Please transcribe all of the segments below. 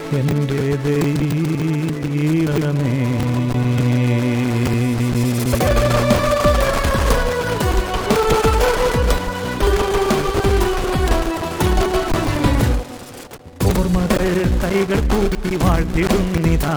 എൻ്റെ ദൈവമേ ഓർമ്മകൾ കൈകൾ കൂട്ടി വാഴ്ത്തിടുന്നിതാ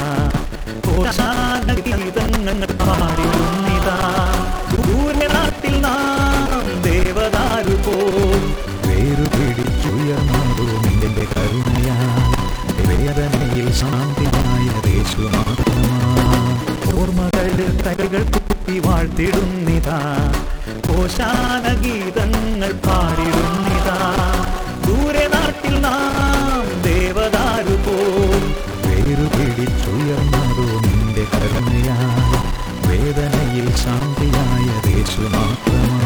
ഗീതങ്ങൾ പാടിടുന്നിതാ ദൂരനാട്ടിൽ നാം ദേവദാരു പോ വേരു പിടിച്ചുയർന്നതോ നിന്റെ കരുണയാൽ വേദനയിൽ ശാന്തിയായ യേശു മാത്രമാ ഓർമ്മകൾ കൈകൾ കൂട്ടി വാഴ്ത്തിടുന്നിതാ ഓശാന ഗീതങ്ങൾ പാടിടുന്നിതാ ദൂരെ നാട്ടിൽ നാം ദേവദാരു പോ വേരു പിടിച്ചുയർന്നതോ നിന്റെ കരുണയാൽ വേദനയിൽ ശാന്തിയായ യേശു മാത്രമാ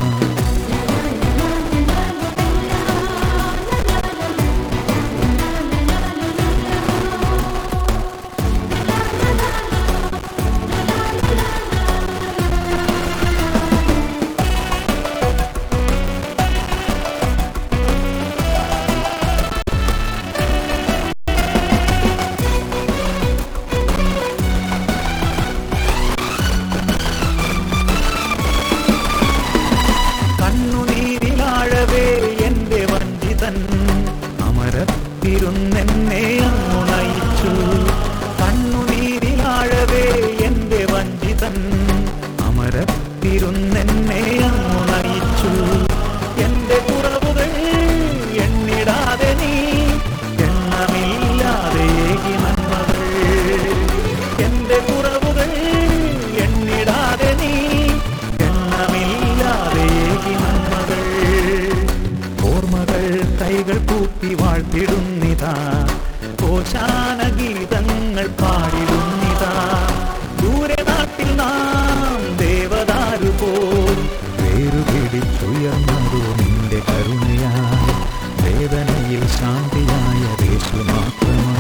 കണ്ണുനീരിലാഴവേ എന്റെ വഞ്ചിതൻ അമരത്തിരുന്നെന്നെ അങ്ങു നയിച്ചു കണ്ണുനീരിലാഴവേ എന്റെ വഞ്ചിതൻ അമരത്തിരുന്നെന്നെ അങ്ങു നയിച്ചു എന്റെ കുറവുകൾ എണ്ണിടാതെ നീ എണ്ണമില്ലാതെ ഏകി നന്മകൾ എന്റെ കുറവുകൾ എണ്ണിടാതെ നീ എണ്ണമില്ലാതെ ഏകി നന്മകൾ ഓർമ്മകൾ കൈകൾ കൂപ്പി വാഴ്ത്തിടുന്നിതാ ഓശാന ഗീതങ്ങൾ പാടിടുന്നിതാ ദൂരെ നാട്ടിൽ നാം ദേവദാരു പോ വേരു പിടിച്ചുയർന്നതോ നിന്റെ കരുണയാൽ വേദനയിൽ ശാന്തിയായ യേശു മാത്രമാ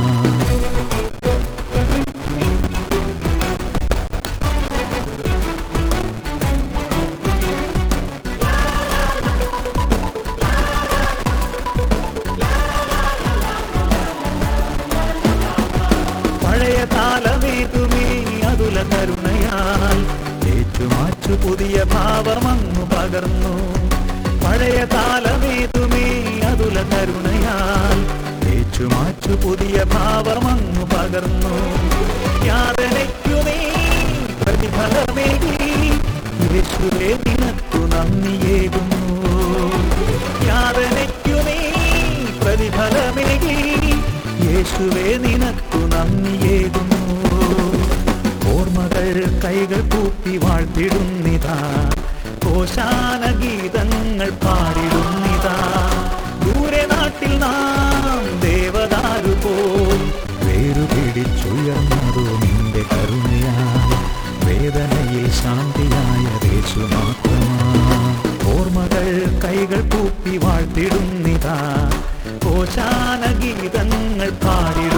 പഴയ കാലമേതുമേ അതുല കരുണയാൽ ഏറ്റുമാച്ചു പുതിയ ഭാവമങ്ങു പകർന്നു പഴയ കാലമേതുമേ അതുല കരുണയാൽ ഏറ്റുമാച്ചു പുതിയ ഭാവമങ്ങു പകർന്നു യാതനയ്ക്കു നീ പ്രതിഫലമേകി യേശുവേ നിനക്കു നന്ദിയേകുന്നു യാതനയ്ക്കു നീ പ്രതിഫലമേകി യേശുവേ നിനക്കു നന്ദിയേകുന്നു ഓർമ്മകൾ കൈകൾ കൂപ്പി വാഴ്ത്തിടുന്നിതാ ഓശാന ഗീതങ്ങൾ പാടിടുന്നിതാ ദൂരെ നാട്ടിൽ നാം ദേവദാരു പോ വേരു പിടിച്ചുയർന്നതോ നിന്റെ കരുണയാൽ വേദനയിൽ ശാന്തിയായ യേശു മാത്രമാ ഓർമ്മകൾ കൈകൾ കൂപ്പി വാഴ്ത്തിടുന്നിതാ ഓശാന ഗീതങ്ങൾ പാടിടും